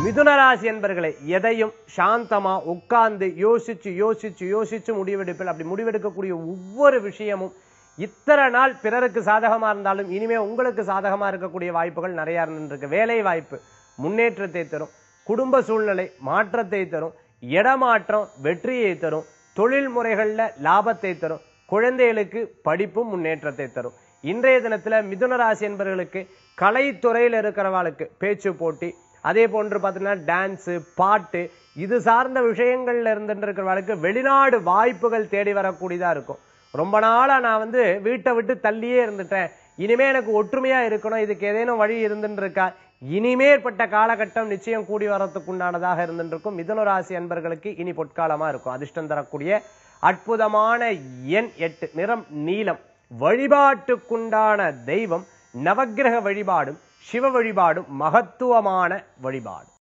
மிதுனராசி என்பர்களை எதையும் சாந்தமா உட்கார்ந்து யோசிச்சு யோசிச்சு யோசிச்சு முடிவெடுப்பில் அப்படி முடிவெடுக்கக்கூடிய ஒவ்வொரு விஷயமும் இத்தனை நாள் பிறருக்கு சாதகமா இருந்தாலும் இனிமே உங்களுக்கு சாதகமா இருக்கக்கூடிய வாய்ப்புகள் நிறைய இருந்துருக்கு வேலை வாய்ப்பு முன்னேற்றத்தை தரும் குடும்ப சூழ்நிலை மாற்றத்தை தரும் இடமாற்றம் வெற்றியை தரும் தொழில் முறைகள்ல லாபத்தை தரும் குழந்தைகளுக்கு படிப்பும் முன்னேற்றத்தை தரும் இன்றைய தினத்துல மிதுன ராசி என்பவர்களுக்கு கலைத்துறையில் இருக்கிறவர்களுக்கு பேச்சு போட்டி அதே போன்று பார்த்தீங்கன்னா டான்ஸு பாட்டு இது சார்ந்த விஷயங்கள்ல இருந்துட்டு இருக்கிறவர்களுக்கு வெளிநாடு வாய்ப்புகள் தேடி வரக்கூடியதா இருக்கும் ரொம்ப நாளா நான் வந்து வீட்டை விட்டு தள்ளியே இருந்துட்டேன் இனிமே எனக்கு ஒற்றுமையா இருக்கணும் இதுக்கு ஏதேனும் வழி இருந்துட்டு இருக்கா இனிமேற்பட்ட காலகட்டம் நிச்சயம் கூடி வரத்துக்கு உண்டானதாக இருந்துட்டு இருக்கும் மிதுன ராசி அன்பர்களுக்கு இனி பொற்காலமா இருக்கும் அதிர்ஷ்டம் தரக்கூடிய அற்புதமான எண் எட்டு நிறம் நீலம் வழிபாட்டுக்குண்டான தெய்வம் நவக்கிரக வழிபாடும் சிவ வழிபாடும் மகத்துவமான வழிபாடு